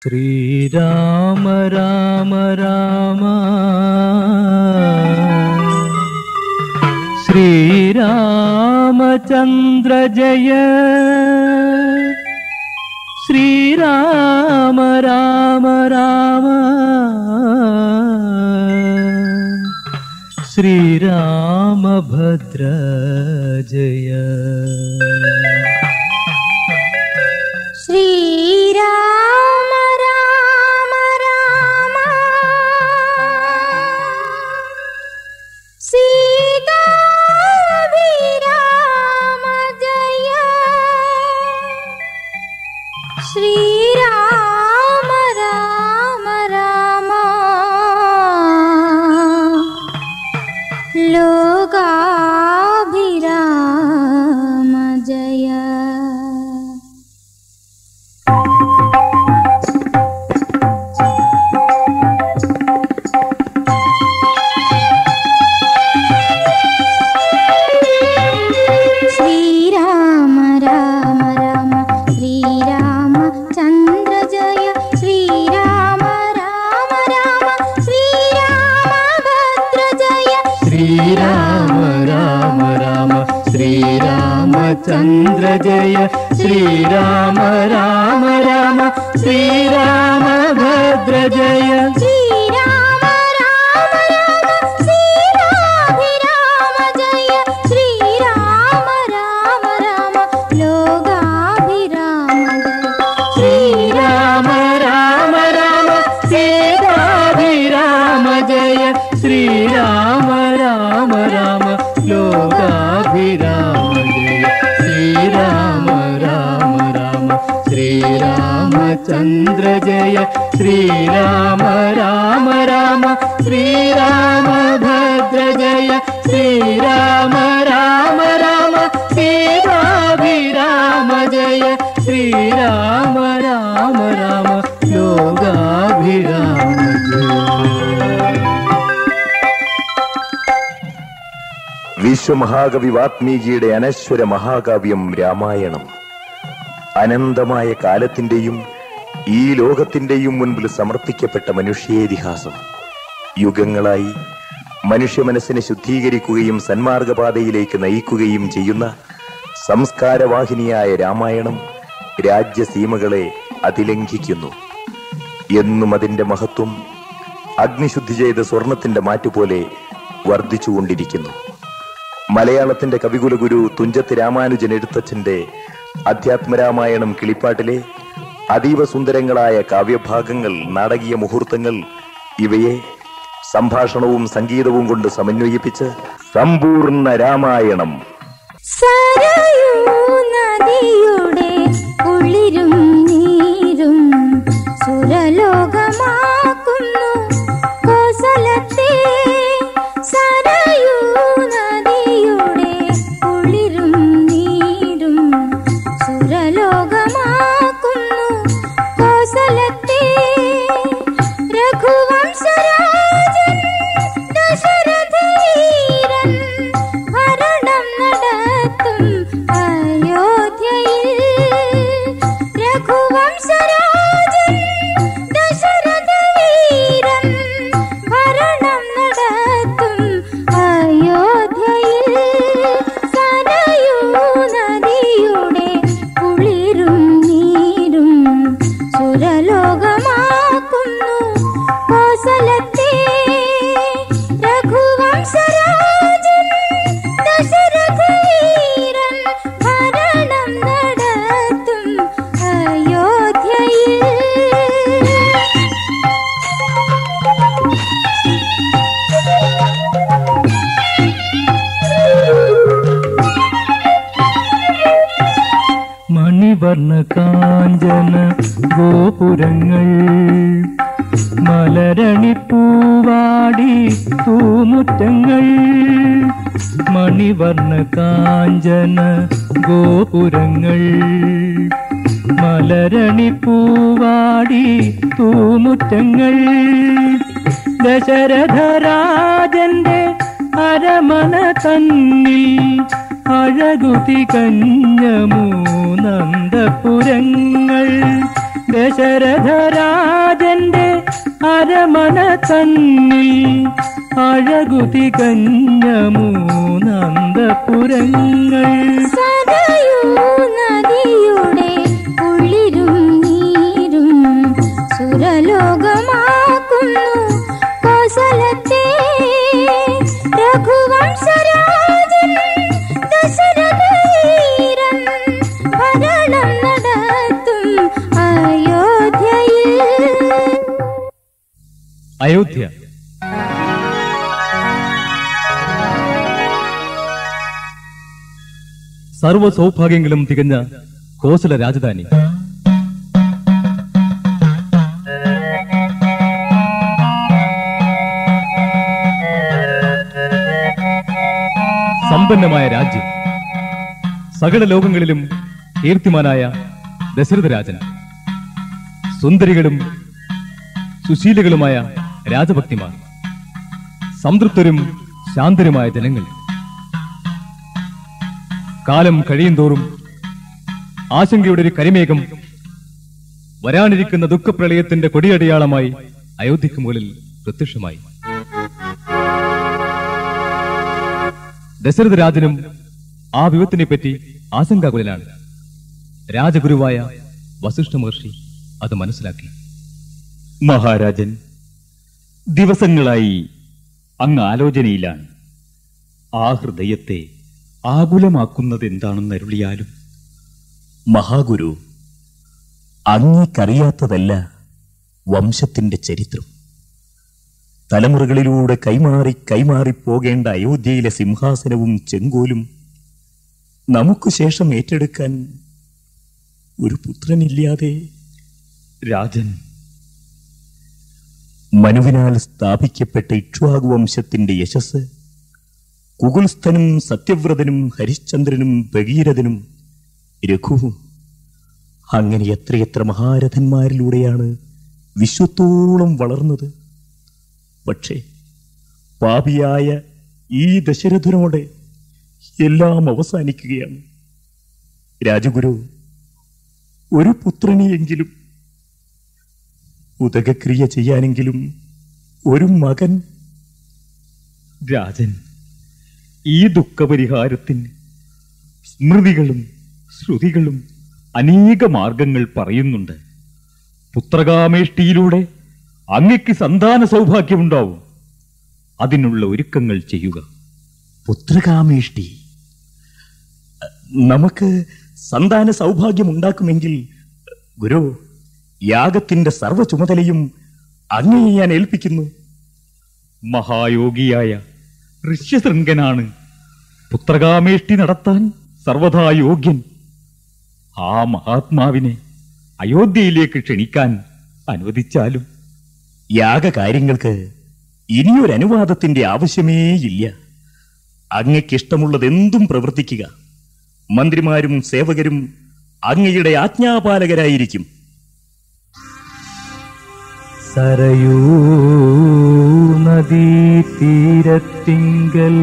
ശ്രീരാമ രാമ രാമ ശ്രീരാമചന്ദ്ര ജയ ശ്രീരാമ രാമ രാമ ശ്രീരാമഭദ്ര ജയ ശ്രീരാമ രാമ രാമ സീതാഭിരാമ ജയ ശ്രീരാമ രാമ രാമ ലോകാഭിരാമ ജയ ശ്രീരാമ രാമ രാമ ശ്രീരാമ ചന്ദ്ര ജയ ശ്രീരാമ രാമ രാമ ശ്രീരാമ ഭദ്ര ജയ ശ്രീരാമ രാമ രാമ ശ്രീരാമചന്ദ്ര ജയ ശ്രീരാമ രാമ രാമ ശ്രീരാമഭദ്ര ജയ ശ്രീരാമ രാമ രാമ സീതാഭിരാമ ജയ ശ്രീരാമ രാമ രാമ ലോകാഭിരാമ ജയ ശ്രീരാമ രാമ രാമ സീതാഭിരാമ ജയ ശ്രീരാമ രാമ രാമ ലോകാഭിരാമ ജയ ശ്രീരാമ രാമ രാമ ശ്രീരാമചന്ദ്ര ജയ ശ്രീരാമ രാമ രാമ ശ്രീരാമഭദ്ര ജയ ശ്രീരാമ രാമ രാമ സീതാഭിരാമ ജയ ശ്രീരാമ രാമ രാമ ലോകാഭിരാമ ജയ വിശ്വമഹാകവി വാത്മീകിയുടെ അനശ്വര മഹാകാവ്യം രാമായണം അനന്തമായ കാലത്തിന്റെയും ഈ ലോകത്തിന്റെയും മുൻപിൽ സമർപ്പിക്കപ്പെട്ട മനുഷ്യേതിഹാസം യുഗങ്ങളായി മനുഷ്യ മനസ്സിനെ ശുദ്ധീകരിക്കുകയും സന്മാർഗപാതയിലേക്ക് നയിക്കുകയും ചെയ്യുന്ന സംസ്കാരവാഹിനിയായ രാമായണം രാജ്യസീമകളെ അതിലംഘിക്കുന്നു എന്നും അതിന്റെ മഹത്വം അഗ്നിശുദ്ധി ചെയ്ത സ്വർണത്തിന്റെ മാറ്റുപോലെ വർദ്ധിച്ചുകൊണ്ടിരിക്കുന്നു മലയാളത്തിന്റെ കവികുലഗുരു തുഞ്ചത്ത് രാമാനുജൻ എഴുത്തച്ഛന്റെ അധ്യാത്മരാമായണം കിളിപ്പാട്ടിലെ അതീവ സുന്ദരങ്ങളായ കാവ്യഭാഗങ്ങൾ നാടകീയ മുഹൂർത്തങ്ങൾ ഇവയെ സംഭാഷണവും സംഗീതവും കൊണ്ട് സമന്വയിപ്പിച്ച് സമ്പൂർണ്ണ രാമായണം സരയൂ നദിയുടെ കുളിരും നീരും സുരലോകമാക്കുന്നു കോസലത്തെ സരയൂ നദിയുടെ കുളിരും നീരും സുരലോകമാക്കുന്നു കോസലത്തെ രഘുവംശരാജൻ ദശരഥീരൻ ഭരണം നടത്തും അയോധ്യയിൽ രഘുവംശരാജൻ ദശരഥവീരൻ ഭരണം നടത്തും അയോധ്യയിൽ സരയൂ നദിയുടെ കുളിരും നീരും സുരലോകമാക്കുന്നു കോസലത്തെ രഘുവംശരാജൻ ദശരഥവീരൻ ഭരണം നടത്തും അയോധ്യയിൽ മണിവർണ്ണ കാഞ്ചന ഗോപുരങ്ങൾ മലരണിപ്പൂവാടി പൂമുറ്റങ്ങൾ മണിവർണ്ണ കാഞ്ചന ഗോപുരങ്ങൾ മലരണിപ്പൂവാടി പൂമുറ്റങ്ങൾ ദശരഥരാജന്റെ അരമന തന്നിൽ അഴകുതി കഞ്ഞ മൂന്നന്തപുരങ്ങൾ ദശരഥരാജന്റെ അരമന തന്നിൽ അഴകു തികഞ്ഞ മൂന്നന്തപുരങ്ങൾ സദയൂ നദിയുടെ കുളിരും നീരും സുരലോകമാക്കുന്നു കോസലത്തെ രഘുവംശരാജൻ ദശരഥീരൻ ഭരണം നടത്തും അയോധ്യയിൽ അയോധ്യ സർവ സൗഭാഗ്യങ്ങളും തികഞ്ഞ കോസല രാജധാനി സമ്പന്നമായ രാജ്യം സകല ലോകങ്ങളിലും കീർത്തിമാനായ ദശരഥരാജൻ സുന്ദരികളും സുശീലകളുമായ രാജഭക്തിമാർ സംതൃപ്തരും ശാന്തരുമായ ജനങ്ങൾ കാലം കഴിയുന്തോറും ആശങ്കയുടെ ഒരു കരിമേഘം വരാനിരിക്കുന്ന ദുഃഖപ്രളയത്തിന്റെ കൊടിയടയാളമായി അയോധ്യക്ക് മുകളിൽ പ്രത്യക്ഷമായി ദശരഥരാജനും ആ വിപത്തിനെപ്പറ്റി ആശങ്കാകുലനാണ് രാജഗുരുവായ വസിഷ്ഠ മഹർഷി അത് മനസ്സിലാക്കി മഹാരാജൻ ദിവസങ്ങളായി അങ്ങ് ആലോചനയിലാണ് ആ ഹൃദയത്തെ ആകുലമാക്കുന്നത് എന്താണെന്ന് അരുളിയാലും മഹാഗുരു അങ്ങേക്കറിയാത്തതല്ല വംശത്തിന്റെ ചരിത്രം തലമുറകളിലൂടെ കൈമാറി കൈമാറി പോകേണ്ട അയോധ്യയിലെ സിംഹാസനവും ചെങ്കോലും നമുക്കു ശേഷം ഏറ്റെടുക്കാൻ ഒരു പുത്രനില്ലാതെ രാജൻ മനുവിനാൽ സ്ഥാപിക്കപ്പെട്ട ഇക്ഷ്വാകു വംശത്തിന്റെ യശസ് കുകുൽസ്ഥനും സത്യവ്രതനും ഹരിശ്ചന്ദ്രനും ഭഗീരഥനും രഘുവും അങ്ങനെ എത്രയെത്ര മഹാരഥന്മാരിലൂടെയാണ് വിശ്വത്തോളം വളർന്നത് പക്ഷേ പാപിയായ ഈ ദശരഥനോടെ എല്ലാം അവസാനിക്കുകയാണ് രാജഗുരു ഒരു പുത്രനെയെങ്കിലും ഉദകക്രിയ ചെയ്യാനെങ്കിലും ഒരു മകൻ രാജൻ ഈ ദുഃഖപരിഹാരത്തിന് സ്മൃതികളും ശ്രുതികളും അനേക മാർഗങ്ങൾ പറയുന്നുണ്ട് പുത്രകാമേഷ്ടിയിലൂടെ അങ്ങയ്ക്ക് സന്താന സൗഭാഗ്യമുണ്ടാവും അതിനുള്ള ഒരുക്കങ്ങൾ ചെയ്യുക പുത്രകാമേഷ്ടി നമുക്ക് സന്താന സൗഭാഗ്യമുണ്ടാക്കുമെങ്കിൽ ഗുരു യാഗത്തിന്റെ സർവ്വ ചുമതലയും അങ്ങയെ ഞാൻ ഏൽപ്പിക്കുന്നു മഹായോഗിയായ ഋഷ്യശൃംഗനാണ് പുത്രകാമേഷ്ടി നടത്താൻ സർവഥാ യോഗ്യൻ ആ മഹാത്മാവിനെ അയോധ്യയിലേക്ക് ക്ഷണിക്കാൻ അനുവദിച്ചാലും യാഗകാര്യങ്ങൾക്ക് ഇനിയൊരു അനുവാദത്തിന്റെ ആവശ്യമേ ഇല്ല അങ്ങയ്ക്കിഷ്ടമുള്ളതെന്തും പ്രവർത്തിക്കുക മന്ത്രിമാരും സേവകരും അങ്ങയുടെ ആജ്ഞാപാലകരായിരിക്കും സരയൂ നദീതീരത്തിങ്കൽ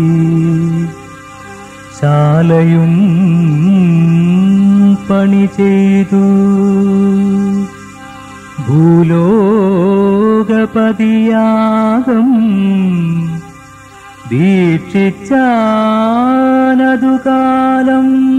ശാലയും പണി ചെയ്തു ഭൂലോകപതിയാകം ദീക്ഷിച്ചാനതു കാലം